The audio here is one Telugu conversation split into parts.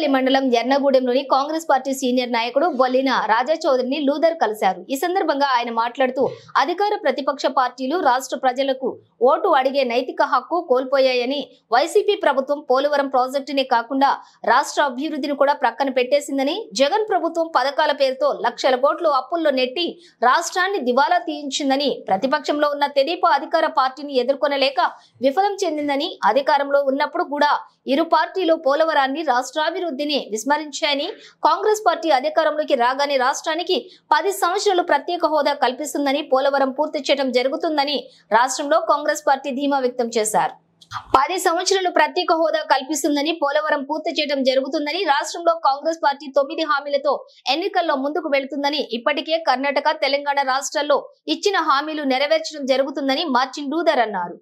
తాడేపల్లి మండలం ఎర్నగూడెంలోని కాంగ్రెస్ పార్టీ సీనియర్ నాయకుడు బొల్లిన రాజా చౌదరిని లూదర్ కలిశారు ఈ సందర్భంగా ఆయన మాట్లాడుతూ అధికార ప్రతిపక్ష పార్టీలు రాష్ట్ర ప్రజలకు ఓటు అడిగే నైతిక హక్కు కోల్పోయాయని వైసీపీ ప్రభుత్వం పోలవరం ప్రాజెక్టునే కాకుండా రాష్ట్ర అభివృద్ధిని కూడా ప్రక్కన పెట్టేసిందని జగన్ ప్రభుత్వం పథకాల పేరుతో లక్షల కోట్లు అప్పుల్లో నెట్టి రాష్ట్రాన్ని దివాలా తీయించిందని ప్రతిపక్షంలో ఉన్న తెదేపా అధికార పార్టీని ఎదుర్కొనలేక విఫలం చెందిందని అధికారంలో ఉన్నప్పుడు కూడా ఇరు పార్టీలు పోలవరాన్ని రాష్ట్రాభివృద్ధిని విస్మరించాయని కాంగ్రెస్ పార్టీ అధికారంలోకి రాగానే రాష్ట్రానికి పది సంవత్సరాలు ప్రత్యేక హోదా కల్పిస్తుందని పోలవరం పూర్తి చేయడం జరుగుతుందని రాష్ట్రంలో కాంగ్రెస్ పార్టీ ధీమా వ్యక్తం చేశారు పది సంవత్సరాలు ప్రత్యేక హోదా కల్పిస్తుందని పోలవరం పూర్తి చేయడం జరుగుతుందని రాష్ట్రంలో కాంగ్రెస్ పార్టీ తొమ్మిది హామీలతో ఎన్నికల్లో ముందుకు వెళుతుందని ఇప్పటికే కర్ణాటక తెలంగాణ రాష్ట్రాల్లో ఇచ్చిన హామీలు నెరవేర్చడం జరుగుతుందని మార్చిన్ డూదర్ అన్నారు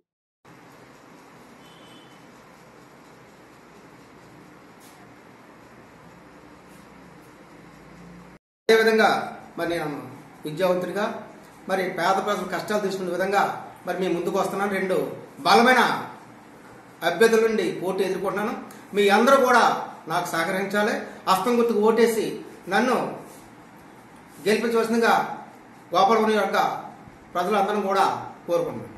అదేవిధంగా మరి నేను విద్యావంతుడిగా మరి పేద ప్రజల కష్టాలు తీసుకునే విధంగా మరి మీ ముందుకు వస్తున్నాను రెండు బలమైన అభ్యర్థుల నుండి పోటీ ఎదుర్కొంటున్నాను మీ అందరూ కూడా నాకు సహకరించాలి హస్తం గుర్తుకు ఓటేసి నన్ను గెలిపించవలసిందిగా గోపాలపురం యొక్క ప్రజలందరూ కూడా కోరుకుంటున్నాను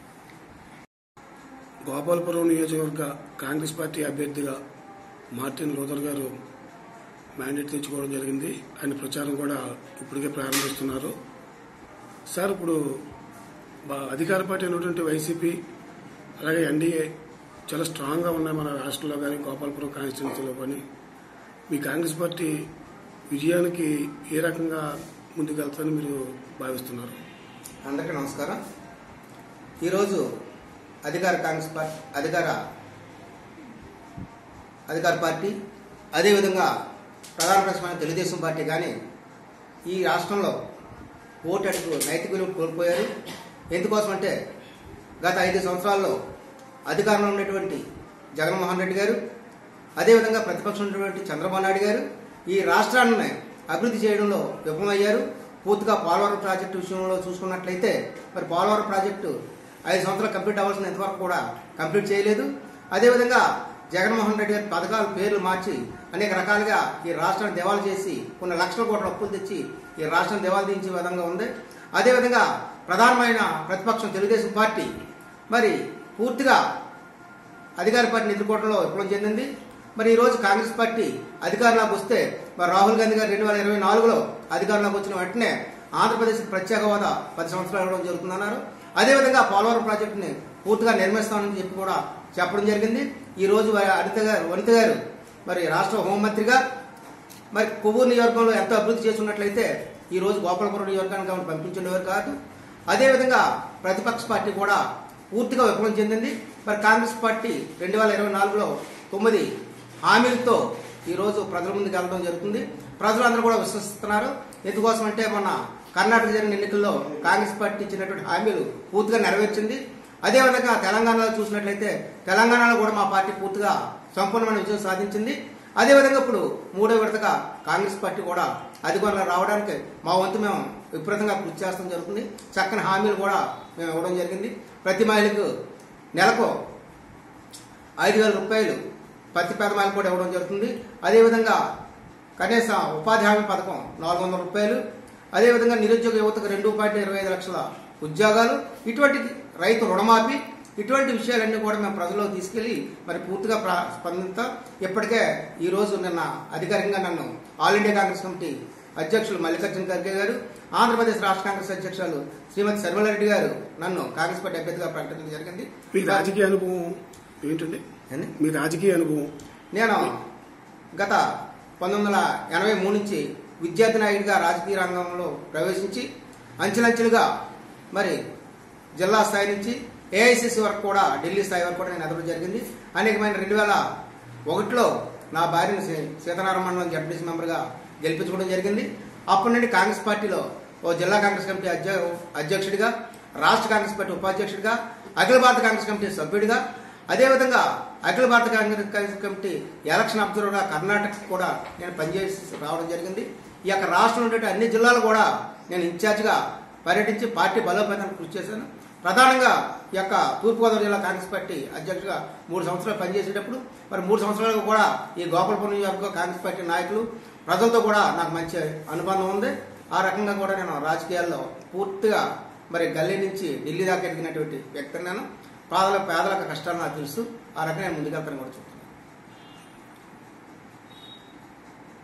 గోపాలపురం నియోజకవర్గ కాంగ్రెస్ పార్టీ అభ్యర్థిగా మార్టిన్ లూథర్ గారు మ్యాండేట్ తెచ్చుకోవడం జరిగింది ఆయన ప్రచారం కూడా ఇప్పటికే ప్రారంభిస్తున్నారు సార్ ఇప్పుడు బా- అధికార పార్టీ అయినటువంటి వైసీపీ అలాగే ఎన్డీఏ చాలా స్ట్రాంగ్గా ఉన్నాయి మన రాష్ట్రంలో కానీ గోపాలపురం కాన్స్టిట్యున్సీలో కానీ మీ కాంగ్రెస్ పార్టీ విజయానికి ఏ రకంగా ముందుకెళ్తారని మీరు భావిస్తున్నారు అందరికీ నమస్కారం ఈరోజు అధికార కాంగ్రెస్ పార్టీ అధికార అధికార పార్టీ అదేవిధంగా ప్రధాన ప్రశ్న తెలుగుదేశం పార్టీ కానీ ఈ రాష్ట్రంలో ఓటు అడుగు నైతిక విలువ కోల్పోయారు ఎందుకోసం అంటే గత ఐదు సంవత్సరాల్లో అధికారంలో ఉన్నటువంటి జగన్మోహన్ రెడ్డి గారు అదేవిధంగా ప్రతిపక్షం ఉన్నటువంటి చంద్రబాబు నాయుడు గారు ఈ రాష్ట్రాన్ని అభివృద్ధి చేయడంలో విఫలమయ్యారు పూర్తిగా పోలవరం ప్రాజెక్టు విషయంలో చూసుకున్నట్లయితే మరి పోలవరం ప్రాజెక్టు ఐదు సంవత్సరాలు కంప్లీట్ అవ్వాల్సిన ఇంతవరకు కూడా కంప్లీట్ చేయలేదు అదేవిధంగా జగన్మోహన్ రెడ్డి గారి పథకాల పేర్లు మార్చి అనేక రకాలుగా ఈ రాష్ట్రాన్ని దివాలు చేసి కొన్ని లక్షల కోట్ల అప్పులు తెచ్చి ఈ రాష్ట్రం దివాలు తీయించే విధంగా ఉంది అదేవిధంగా ప్రధానమైన ప్రతిపక్షం తెలుగుదేశం పార్టీ మరి పూర్తిగా అధికార పార్టీని ఎదుర్కోవడంలో విఫలం చెందింది మరి ఈ రోజు కాంగ్రెస్ పార్టీ అధికారంలోకి వస్తే మరి రాహుల్ గాంధీ గారు రెండు వేల ఇరవై నాలుగులో అధికారంలోకి వచ్చిన వెంటనే ఆంధ్రప్రదేశ్ ప్రత్యేక హోదా పది సంవత్సరాలు ఇవ్వడం జరుగుతుందన్నారు అదేవిధంగా పోలవరం ప్రాజెక్టుని పూర్తిగా నిర్మిస్తామని చెప్పి కూడా చెప్పడం జరిగింది ఈ రోజు వారి అనిత గారు వనిత గారు మరి రాష్ట్ర హోంమంత్రిగా మరి కొవ్వూరు నియోజకవర్గంలో ఎంతో అభివృద్ధి చేస్తున్నట్లయితే ఈ రోజు గోపాలపురం నియోజకవర్గానికి ఆమెను పంపించేవారు కాదు అదేవిధంగా ప్రతిపక్ష పార్టీ కూడా పూర్తిగా విఫలం చెందింది మరి కాంగ్రెస్ పార్టీ రెండు వేల ఇరవై నాలుగులో తొమ్మిది హామీలతో ఈ రోజు ప్రజల ముందుకు వెళ్ళడం జరుగుతుంది ప్రజలందరూ కూడా విశ్వసిస్తున్నారు ఎందుకోసం అంటే మొన్న కర్ణాటక జరిగిన ఎన్నికల్లో కాంగ్రెస్ పార్టీ ఇచ్చినటువంటి హామీలు పూర్తిగా నెరవేర్చింది అదేవిధంగా తెలంగాణలో చూసినట్లయితే తెలంగాణలో కూడా మా పార్టీ పూర్తిగా సంపూర్ణమైన విజయం సాధించింది అదేవిధంగా ఇప్పుడు మూడో విడతగా కాంగ్రెస్ పార్టీ కూడా అధికారంలో రావడానికి మా వంతు మేము విపరీతంగా కృషి చేస్తాం జరుగుతుంది చక్కని హామీలు కూడా మేము ఇవ్వడం జరిగింది ప్రతి మహిళకు నెలకు ఐదు వేల రూపాయలు ప్రతి పేద మహిళకు కూడా ఇవ్వడం జరుగుతుంది అదేవిధంగా కనీస ఉపాధి హామీ పథకం నాలుగు వందల రూపాయలు అదేవిధంగా నిరుద్యోగ యువతకు రెండు పాయింట్ ఇరవై ఐదు లక్షల ఉద్యోగాలు ఇటువంటి రైతు రుణమాఫీ ఇటువంటి విషయాలన్నీ కూడా మేము ప్రజల్లో తీసుకెళ్లి మరి పూర్తిగా ప్ర- స్పందిస్తాం ఇప్పటికే ఈ రోజు నిన్న అధికారికంగా నన్ను ఆల్ ఇండియా కాంగ్రెస్ కమిటీ అధ్యక్షులు మల్లికార్జున ఖర్గే గారు ఆంధ్రప్రదేశ్ రాష్ట్ర కాంగ్రెస్ అధ్యక్షులు శ్రీమతి శర్మలారెడ్డి గారు నన్ను కాంగ్రెస్ పార్టీ అభ్యర్థిగా ప్రకటించడం జరిగింది మీ రాజకీయ అనుభవం ఏంటండి ఏంది? మీ రాజకీయ అనుభవం నేను గత పంతొమ్మిది వందల ఎనభై మూడు నుంచి విద్యార్థి నాయకుడిగా రాజకీయ రంగంలో ప్రవేశించి అంచెలంచెలుగా మరి జిల్లా స్థాయి నుంచి ఏఐసిసి వరకు కూడా ఢిల్లీ స్థాయి వరకు కూడా నేను ఎదగడం జరిగింది అనేకమైన రెండు వేల ఒకటిలో నా భార్యను సీ- సీతారామ మండలం జడ్పీసీ మెంబర్గా గెలిపించుకోవడం జరిగింది అప్పటి నుండి కాంగ్రెస్ పార్టీలో ఓ జిల్లా కాంగ్రెస్ కమిటీ అధ్య అధ్యక్షుడిగా రాష్ట్ర కాంగ్రెస్ పార్టీ ఉపాధ్యక్షుడిగా అఖిల భారత కాంగ్రెస్ కమిటీ సభ్యుడిగా అదేవిధంగా అఖిల భారత కాంగ్రెస్ కమిటీ ఎలక్షన్ అబ్జర్వర్గా కర్ణాటక కూడా నేను పనిచేసి రావడం జరిగింది ఈ యొక్క రాష్ట్రంలో ఉండే అన్ని జిల్లాలు కూడా నేను ఇన్ఛార్జిగా పర్యటించి పార్టీ బలోపేతానికి కృషి చేశాను ప్రధానంగా ఈ యొక్క తూర్పుగోదావరి జిల్లా కాంగ్రెస్ పార్టీ అధ్యక్షుడిగా మూడు సంవత్సరాలు పనిచేసేటప్పుడు మరి మూడు సంవత్సరాలు కూడా ఈ గోపాలపురం నియోజకవర్గ కాంగ్రెస్ పార్టీ నాయకులు ప్రజలతో కూడా నాకు మంచి అనుబంధం ఉంది ఆ రకంగా కూడా నేను రాజకీయాల్లో పూర్తిగా మరి గల్లీ నుంచి ఢిల్లీ దాకా ఎదిగినటువంటి వ్యక్తిని నేను పేదల పేదల కష్టాలు నాకు తెలుసు ఆ రకంగా నేను ముందుకెళ్తాను కూడా చెప్తాను